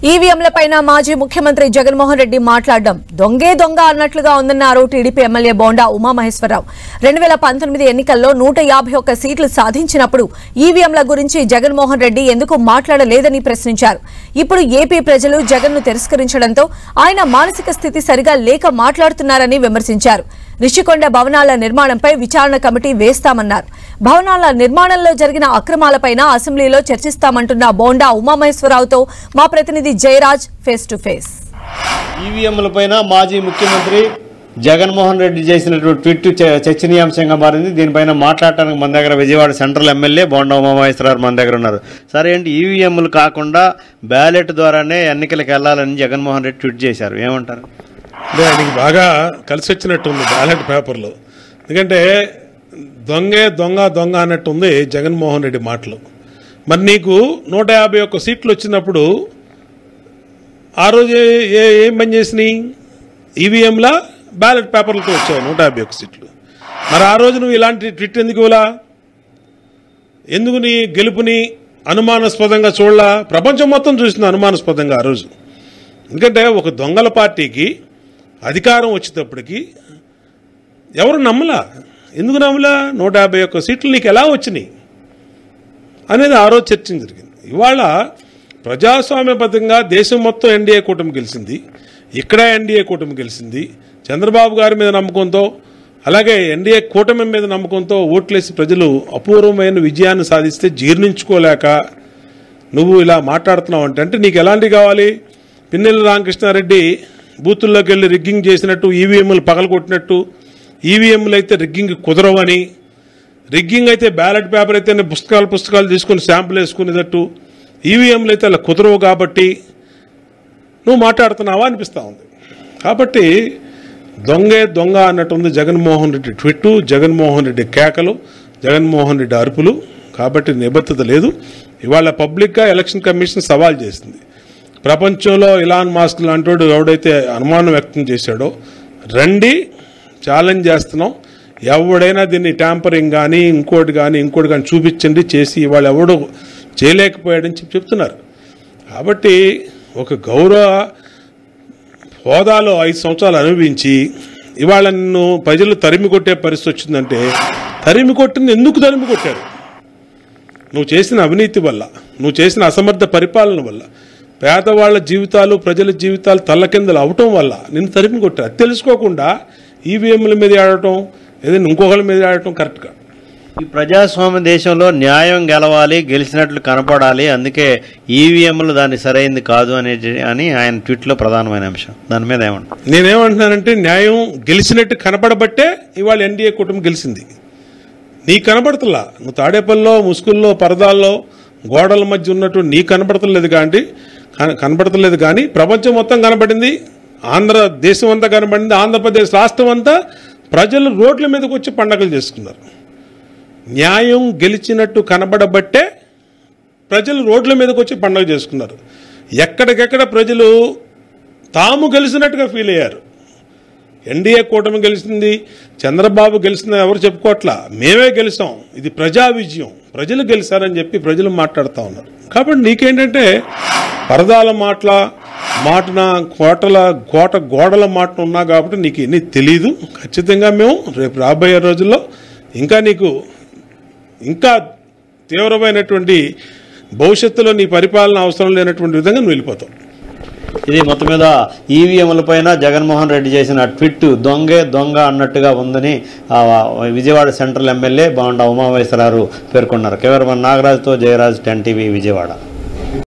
ఈవీఎంలపైన మాజీ ముఖ్యమంత్రి జగన్మోహన్ రెడ్డి మాట్లాడడం దొంగే దొంగ అన్నట్లుగా ఉందన్నారు టీడీపీ ఎమ్మెల్యే బోండా ఉమామహేశ్వరరావు రెండు వేల పంతొమ్మిది ఎన్నికల్లో నూట యాభై ఒక్క సీట్లు సాధించినప్పుడు ఈవీఎంల గురించి జగన్మోహన్ రెడ్డి ఎందుకు మాట్లాడలేదని ప్రశ్నించారు ఇప్పుడు ఏపీ ప్రజలు జగన్ను తిరస్కరించడంతో ఆయన మానసిక స్థితి సరిగా లేక మాట్లాడుతున్నారని విమర్శించారు రిషికొండ భవనాల నిర్మాణంపై విచారణ కమిటీ వేస్తామన్నారు భవనాల నిర్మాణంలో జరిగిన అక్రమాలపైన అసెంబ్లీలో చర్చిస్తామంటున్న బోండా ఉమామహేశ్వరరావుతో మా ప్రతినిధి జయరాజ్ ఫేస్ టు ఫేస్ ఈవీఎంల పైన మాజీ ముఖ్యమంత్రి జగన్మోహన్ రెడ్డి చేసినటువంటి ట్వీట్ చ- చర్చనీయాంశంగా మారింది దీనిపైన మాట్లాడటానికి మన దగ్గర విజయవాడ సెంట్రల్ ఎమ్మెల్యే బోండా ఉమామహేశ్వరరావు మన దగ్గర ఉన్నారు సరే ఏంటి ఈవీఎంలు కాకుండా బ్యాలెట్ ద్వారానే ఎన్నికలకు వెళ్ళాలని జగన్మోహన్ రెడ్డి ట్వీట్ చేశారు ఏమంటారు అంటే ఆయనకి బాగా కలిసి వచ్చినట్టుంది బ్యాలెట్ పేపర్లో ఎందుకంటే దొంగే దొంగ దొంగ అన్నట్టుంది జగన్మోహన్ రెడ్డి మాటలు మరి నీకు నూట యాభై ఒక్క సీట్లు వచ్చినప్పుడు ఆ రోజు ఏ- ఏ- ఏం పని చేసినాయి ఈవీఎంలా బ్యాలెట్ పేపర్లతో వచ్చావు నూట యాభై ఒక్క సీట్లు మరి ఆ రోజు నువ్వు ఇలాంటి ట్విట్ ఎందుకు ఇలా ఎందుకు నీ గెలుపుని అనుమానాస్పదంగా చూడలా ప్రపంచం మొత్తం చూసింది అనుమానాస్పదంగా ఆ రోజు ఎందుకంటే ఒక దొంగల పార్టీకి అధికారం వచ్చేటప్పటికి ఎవరు నమ్మలా ఎందుకు నమ్మలా నూట యాభై ఒక్క సీట్లు నీకు ఎలా వచ్చినాయి అనేది ఆ రోజు చర్చ జరిగింది ఇవాళ ప్రజాస్వామ్యబద్ధంగా దేశం మొత్తం ఎన్డీఏ కూటమి గెలిచింది ఇక్కడ ఎన్డీఏ కూటమి గెలిచింది చంద్రబాబు గారి మీద నమ్మకంతో అలాగే ఎన్డీఏ కూటమి మీద నమ్మకంతో ఓట్లేసి ప్రజలు అపూర్వమైన విజయాన్ని సాధిస్తే జీర్ణించుకోలేక నువ్వు ఇలా మాట్లాడుతున్నావు అంటే అంటే నీకు ఎలాంటి కావాలి పిన్నెల్లి రామకృష్ణారెడ్డి బూతుల్లోకి వెళ్ళి రిగ్గింగ్ చేసినట్టు ఈవీఎంలు పగలగొట్టినట్టు ఈవీఎంలు అయితే రిగ్గింగ్ కుదరవని రిగ్గింగ్ అయితే బ్యాలెట్ పేపర్ అయితే పుస్తకాలు పుస్తకాలు తీసుకుని శాంపుల్ వేసుకునేటట్టు ఈవీఎంలు అయితే అలా కుదరవు కాబట్టి నువ్వు మాట్లాడుతున్నావా అనిపిస్తూ ఉంది కాబట్టి దొంగే దొంగ అన్నట్టుంది జగన్మోహన్ రెడ్డి ట్విట్టు జగన్మోహన్ రెడ్డి కేకలు జగన్మోహన్ రెడ్డి అరుపులు కాబట్టి నిబద్ధత లేదు ఇవాళ పబ్లిక్గా ఎలక్షన్ కమిషన్ సవాల్ చేసింది ప్రపంచంలో ఇలాన్ మాస్క్ లాంటి ఎవడైతే అనుమానం వ్యక్తం చేశాడో రండి ఛాలెంజ్ చేస్తున్నాం ఎవడైనా దీన్ని ట్యాంపరింగ్ కానీ ఇంకోటి కానీ ఇంకోటి కానీ చూపించండి చేసి ఇవాళ ఎవడు చేయలేకపోయాడని చెప్పి చెప్తున్నారు కాబట్టి ఒక గౌరవ హోదాలో ఐదు సంవత్సరాలు అనుభవించి ఇవాళ నిన్ను ప్రజలు తరిమి కొట్టే పరిస్థితి వచ్చిందంటే తరిమి కొట్టింది ఎందుకు తరిమి కొట్టారు నువ్వు చేసిన అవినీతి వల్ల నువ్వు చేసిన అసమర్థ పరిపాలన వల్ల పేదవాళ్ల జీవితాలు ప్రజల జీవితాలు తల్లకిందలు అవటం వల్ల నిన్ను తరిమి కొట్టారు అది తెలుసుకోకుండా ఈవీఎంల మీద ఆడటం ఏదైనా ఇంకొకరి మీద ఆడటం కరెక్ట్గా ఈ ప్రజాస్వామ్య దేశంలో న్యాయం గెలవాలి గెలిచినట్లు కనపడాలి అందుకే ఈవీఎంలు దాన్ని సరైంది కాదు అనేది అని ఆయన ట్వీట్లో ప్రధానమైన అంశం దాని మీద ఏమంటారు నేనేమంటున్నానంటే న్యాయం గెలిచినట్టు కనపడబట్టే ఇవాళ ఎన్డీఏ కుటుంబం గెలిచింది నీ కనపడతలా నువ్వు తాడేపల్లిలో ముసుగుల్లో పరదాల్లో గోడల మధ్య ఉన్నట్టు నీ కనపడతలేదు కానీ కన- కనపడతలేదు కానీ ప్రపంచం మొత్తం కనపడింది ఆంధ్ర దేశం అంతా కనపడింది ఆంధ్రప్రదేశ్ రాష్ట్రం అంతా ప్రజలు రోడ్ల మీదకి వచ్చి పండగలు చేసుకున్నారు న్యాయం గెలిచినట్టు కనబడబట్టే ప్రజలు రోడ్ల మీదకి వచ్చి పండగ చేసుకున్నారు ఎక్కడికెక్కడ ప్రజలు తాము గెలిచినట్టుగా ఫీల్ అయ్యారు ఎన్డీఏ కూటమి గెలిచింది చంద్రబాబు గెలిచిందని ఎవరు చెప్పుకోవట్లా మేమే గెలిచాం ఇది ప్రజా విజయం ప్రజలు గెలిచారని చెప్పి ప్రజలు మాట్లాడుతూ ఉన్నారు కాబట్టి నీకేంటంటే పరదాల మాటల మాటన కోటల కోట గోడల మాటన ఉన్నా కాబట్టి నీకు ఎన్ని తెలీదు ఖచ్చితంగా మేము రేపు రాబోయే రోజుల్లో ఇంకా నీకు ఇంకా తీవ్రమైనటువంటి భవిష్యత్తులో నీ పరిపాలన అవసరం లేనటువంటి విధంగా నువ్వు వెళ్ళిపోతావు ఇది మొత్తం మీద ఈవీఎంల పైన జగన్మోహన్ రెడ్డి చేసిన ట్విట్ దొంగే దొంగ అన్నట్టుగా ఉందని ఆ, విజయవాడ సెంట్రల్ ఎమ్మెల్యే బాండా ఉమామహేశ్వరరావు పేర్కొన్నారు కేవలం నాగరాజుతో జయరాజ్ టెన్ టీవీ విజయవాడ